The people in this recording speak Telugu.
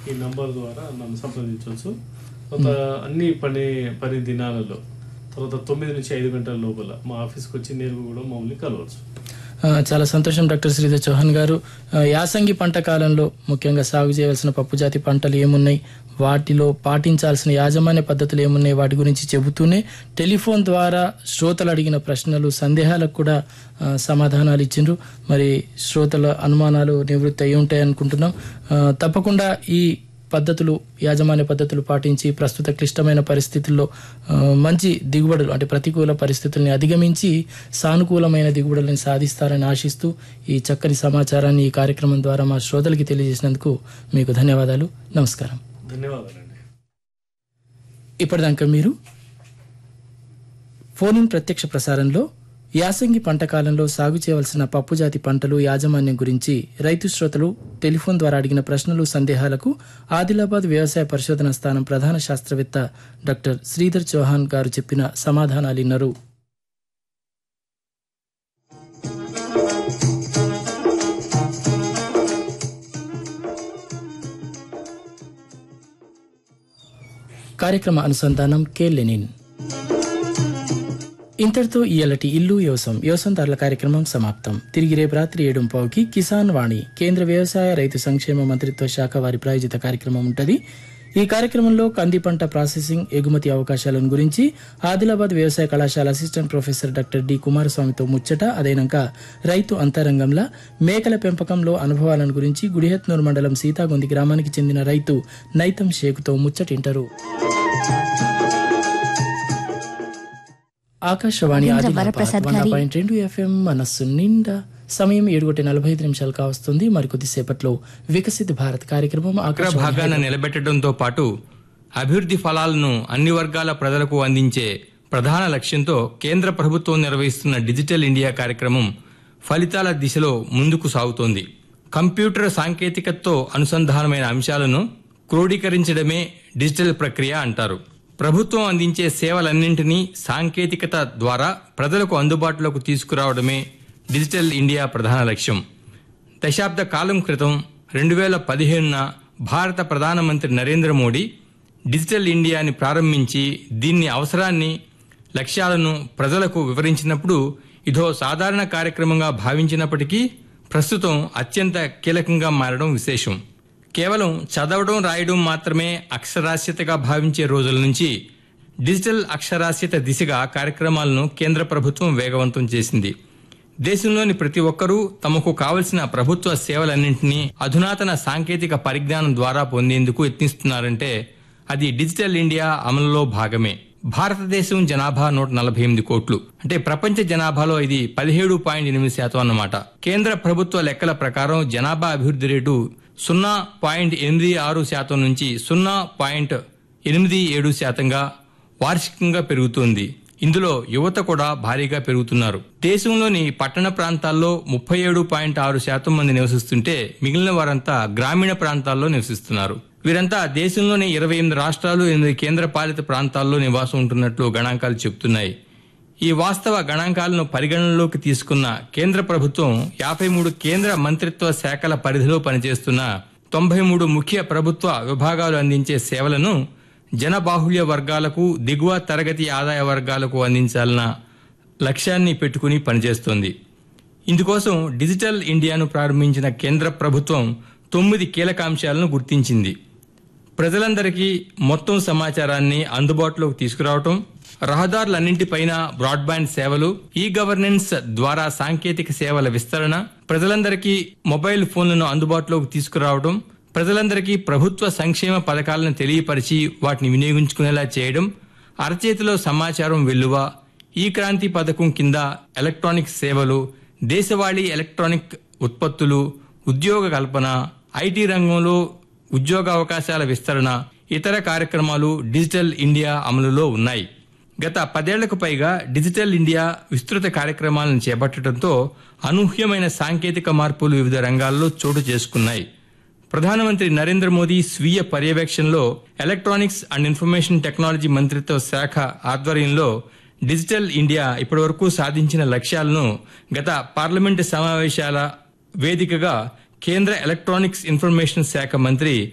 ఈ నంబర్ ద్వారా నన్ను సంప్రదించవచ్చు తర్వాత అన్ని పని పని దినాలలో తర్వాత తొమ్మిది నుంచి ఐదు గంటల లోపల మా ఆఫీస్కి వచ్చి నేరుగా కూడా మమ్మల్ని కలవచ్చు ఆ, చాలా సంతోషం డాక్టర్ శ్రీధర్ చౌహాన్ గారు ఆ, యాసంగి పంట కాలంలో ముఖ్యంగా సాగు చేయవలసిన పప్పు జాతి పంటలు ఏమున్నాయి వాటిలో పాటించాల్సిన యాజమాన్య పద్ధతులు ఏమున్నాయి వాటి గురించి చెబుతూనే టెలిఫోన్ ద్వారా శ్రోతలు అడిగిన ప్రశ్నలు సందేహాలకు కూడా ఆ, సమాధానాలు ఇచ్చిండ్రు మరి శ్రోతల అనుమానాలు నివృత్తి అయి ఉంటాయి అనుకుంటున్నాం ఆ, తప్పకుండా ఈ పద్ధతులు యాజమాన్య పద్ధతులు పాటించి ప్రస్తుత క్లిష్టమైన పరిస్థితుల్లో ఆ, మంచి దిగుబడులు అంటే ప్రతికూల పరిస్థితుల్ని అధిగమించి సానుకూలమైన దిగుబడులను సాధిస్తారని ఆశిస్తూ ఈ చక్కని సమాచారాన్ని ఈ కార్యక్రమం ద్వారా మా శ్రోతలకి తెలియజేసినందుకు మీకు ధన్యవాదాలు నమస్కారం ధన్యవాదాలండి ఇప్పటిదాకా మీరు ఫోన్ ఇన్ ప్రత్యక్ష ప్రసారంలో యాసంగి పంట కాలంలో సాగు చేయవలసిన పప్పుజాతి పంటలు యాజమాన్యం గురించి రైతు శ్రోతలు టెలిఫోన్ ద్వారా అడిగిన ప్రశ్నలు సందేహాలకు ఆదిలాబాద్ వ్యవసాయ పరిశోధన స్థానం ప్రధాన శాస్త్రవేత్త డాక్టర్ శ్రీధర్ చౌహాన్ గారు చెప్పిన సమాధానాలు విన్నారు కార్యక్రమ అనుసంధానం కె లెనిన్ ఇంతటితో ఇయలటి ఇల్లు వ్యవసాయం వ్యవసాయదారుల కార్యక్రమం సమాప్తం తిరిగి రేపు రాత్రి ఏడు పావుకి కిసాన్ వాణి కేంద్ర వ్యవసాయ రైతు సంక్షేమ మంత్రిత్వ శాఖ వారి ప్రాయోజిత కార్యక్రమం ఉంటుంది ఈ కార్యక్రమంలో కంది పంట ప్రాసెసింగ్ ఎగుమతి అవకాశాలను గురించి ఆదిలాబాద్ వ్యవసాయ కళాశాల అసిస్టెంట్ ప్రొఫెసర్ డాక్టర్ డి కుమారస్వామితో ముచ్చట అదైనాక రైతు అంతరంగంలో మేకల పెంపకంలో అనుభవాలను గురించి గుడిహెత్నూరు మండలం సీతాగొంది గ్రామానికి చెందిన రైతు నైతం షేకుతో ముచ్చటింటారు ఆకాశవాణి రవీంద్ర ఆదిలాబాద్ వరప్రసాద్ వంద గారి- పాయింట్ రెండు ఎఫ్ఎం మనస్సు నిండా సమయం ఏడు గంటల నలభై ఐదు నిమిషాలు కావస్తుంది మరికొద్దిసేపట్లో వికసిత్ భారత్ కార్యక్రమం అగ్ర ఆకాశవాణి భాగాన నిలబెట్టడంతో పాటు అభివృద్ధి ఫలాలను అన్ని వర్గాల ప్రజలకు అందించే ప్రధాన లక్ష్యంతో కేంద్ర ప్రభుత్వం నిర్వహిస్తున్న డిజిటల్ ఇండియా కార్యక్రమం ఫలితాల దిశలో ముందుకు సాగుతోంది కంప్యూటర్ సాంకేతికతతో అనుసంధానమైన అంశాలను క్రోడీకరించడమే డిజిటల్ ప్రక్రియ అంటారు ప్రభుత్వం అందించే సేవలన్నింటినీ సాంకేతికత ద్వారా ప్రజలకు అందుబాటులోకి తీసుకురావడమే డిజిటల్ ఇండియా ప్రధాన లక్ష్యం దశాబ్ద కాలం క్రితం రెండు వేల పదిహేనున భారత ప్రధానమంత్రి నరేంద్ర మోడీ డిజిటల్ ఇండియాని ప్రారంభించి దీన్ని అవసరాన్ని లక్ష్యాలను ప్రజలకు వివరించినప్పుడు ఇదో సాధారణ కార్యక్రమంగా భావించినప్పటికీ ప్రస్తుతం అత్యంత కీలకంగా మారడం విశేషం కేవలం చదవడం రాయడం మాత్రమే అక్షరాస్యతగా భావించే రోజుల నుంచి డిజిటల్ అక్షరాస్యత దిశగా కార్యక్రమాలను కేంద్ర ప్రభుత్వం వేగవంతం చేసింది దేశంలోని ప్రతి ఒక్కరూ తమకు కావలసిన ప్రభుత్వ సేవలన్నింటినీ అధునాతన సాంకేతిక పరిజ్ఞానం ద్వారా పొందేందుకు యత్నిస్తున్నారంటే అది డిజిటల్ ఇండియా అమలులో భాగమే భారతదేశం జనాభా నూట నలభై ఎనిమిది కోట్లు అంటే ప్రపంచ జనాభాలో ఇది పదిహేడు పాయింట్ ఎనిమిది శాతం అన్నమాట కేంద్ర ప్రభుత్వ లెక్కల ప్రకారం జనాభా అభివృద్ధి రేటు సున్నా పాయింట్ ఎనిమిది ఆరు శాతం నుంచి సున్నా పాయింట్ ఎనిమిది ఏడు శాతంగా వార్షికంగా పెరుగుతోంది ఇందులో యువత కూడా భారీగా పెరుగుతున్నారు దేశంలోని పట్టణ ప్రాంతాల్లో ముప్పై ఏడు పాయింట్ ఆరు శాతం మంది నివసిస్తుంటే మిగిలిన వారంతా గ్రామీణ ప్రాంతాల్లో నివసిస్తున్నారు వీరంతా దేశంలోని ఇరవై ఎనిమిది రాష్ట్రాలు ఎనిమిది కేంద్ర పాలిత ప్రాంతాల్లో నివాసం ఉంటున్నట్లు గణాంకాలు చెబుతున్నాయి ఈ వాస్తవ గణాంకాలను పరిగణనలోకి తీసుకున్న కేంద్ర ప్రభుత్వం యాభై మూడు కేంద్ర మంత్రిత్వ శాఖల పరిధిలో పనిచేస్తున్న తొంభై మూడు ముఖ్య ప్రభుత్వ విభాగాలు అందించే సేవలను జనబాహుళ్య వర్గాలకు దిగువ తరగతి ఆదాయ వర్గాలకు అందించాలన్న లక్ష్యాన్ని పెట్టుకుని పనిచేస్తోంది ఇందుకోసం డిజిటల్ ఇండియాను ప్రారంభించిన కేంద్ర ప్రభుత్వం తొమ్మిది కీలక అంశాలను గుర్తించింది ప్రజలందరికీ మొత్తం సమాచారాన్ని అందుబాటులోకి తీసుకురావటం రహదారులన్నింటిపైన బ్రాడ్బ్యాండ్ సేవలు ఈ గవర్నెన్స్ ద్వారా సాంకేతిక సేవల విస్తరణ ప్రజలందరికీ మొబైల్ ఫోన్లను అందుబాటులోకి తీసుకురావడం ప్రజలందరికీ ప్రభుత్వ సంక్షేమ పథకాలను తెలియపరిచి వాటిని వినియోగించుకునేలా చేయడం అరచేతిలో సమాచారం వెల్లువ ఈ క్రాంతి పథకం కింద ఎలక్ట్రానిక్ సేవలు దేశవాళీ ఎలక్ట్రానిక్ ఉత్పత్తులు ఉద్యోగ కల్పన ఐటీ రంగంలో ఉద్యోగ అవకాశాల విస్తరణ ఇతర కార్యక్రమాలు డిజిటల్ ఇండియా అమలులో ఉన్నాయి గత పదేళ్లకు పైగా డిజిటల్ ఇండియా విస్తృత కార్యక్రమాలను చేపట్టడంతో అనూహ్యమైన సాంకేతిక మార్పులు వివిధ రంగాల్లో చోటు చేసుకున్నాయి ప్రధానమంత్రి నరేంద్ర మోదీ స్వీయ పర్యవేక్షణలో ఎలక్ట్రానిక్స్ అండ్ ఇన్ఫర్మేషన్ టెక్నాలజీ మంత్రిత్వ శాఖ ఆధ్వర్యంలో డిజిటల్ ఇండియా ఇప్పటివరకు సాధించిన లక్ష్యాలను గత పార్లమెంటు సమావేశాల వేదికగా కేంద్ర ఎలక్ట్రానిక్స్ ఇన్ఫర్మేషన్ శాఖ మంత్రి